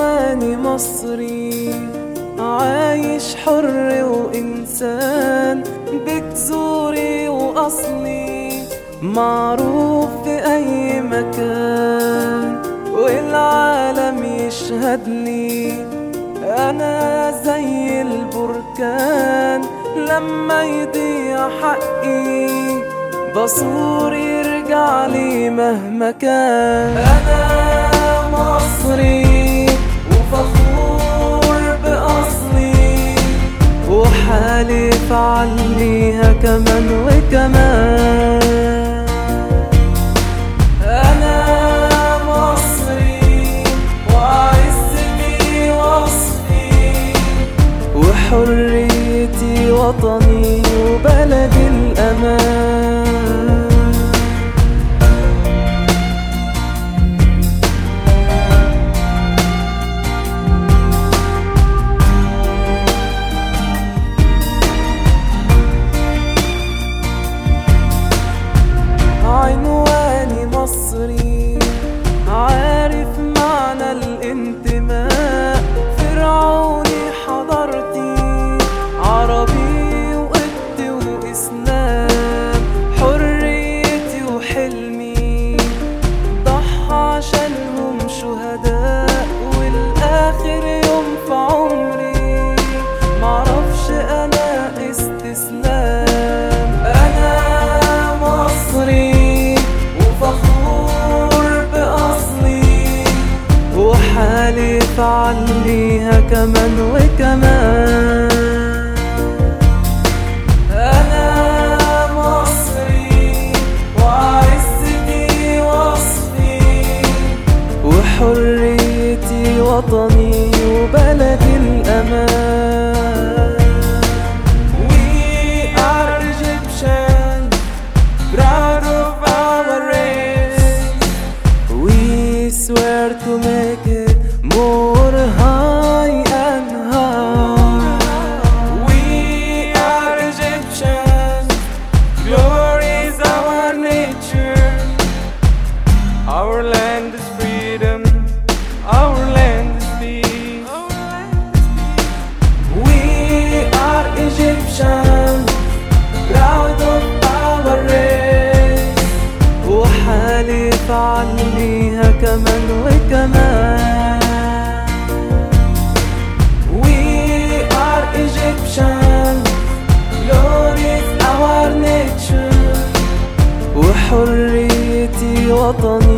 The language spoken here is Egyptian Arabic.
عنواني مصري عايش حر وإنسان بجذوري وأصلي معروف في أي مكان والعالم يشهد لي أنا زي البركان لما يضيع حقي بصور يرجع لي مهما كان أنا مصري وفخور بأصلي وحالف عليها كمان وكمان أنا مصري وعزتي وصفي وحريتي وطني وبلدي الأمان عنواني مصري عارف معنى الانتماء فرعوني حضرتي عربي وقبطي وإسلام حريتي وحلمي ضحى عشانهم شهداء والآخر يوم في عمري معرفش أنا استسلام أنا مصري وفخور بأصلي وحالف عليها كمان وكمان أنا مصري وعزتي وصفي وحريتي وطني وبلدي الأمان We are Egyptian, proud of our race We swear to make it more high and high We are Egyptian, glory is our nature Our land is freedom, our land is peace We are Egyptian, proud of our race وحالف عليها كمان وكمان We are Egyptian, glory is our nature وحريتي وطني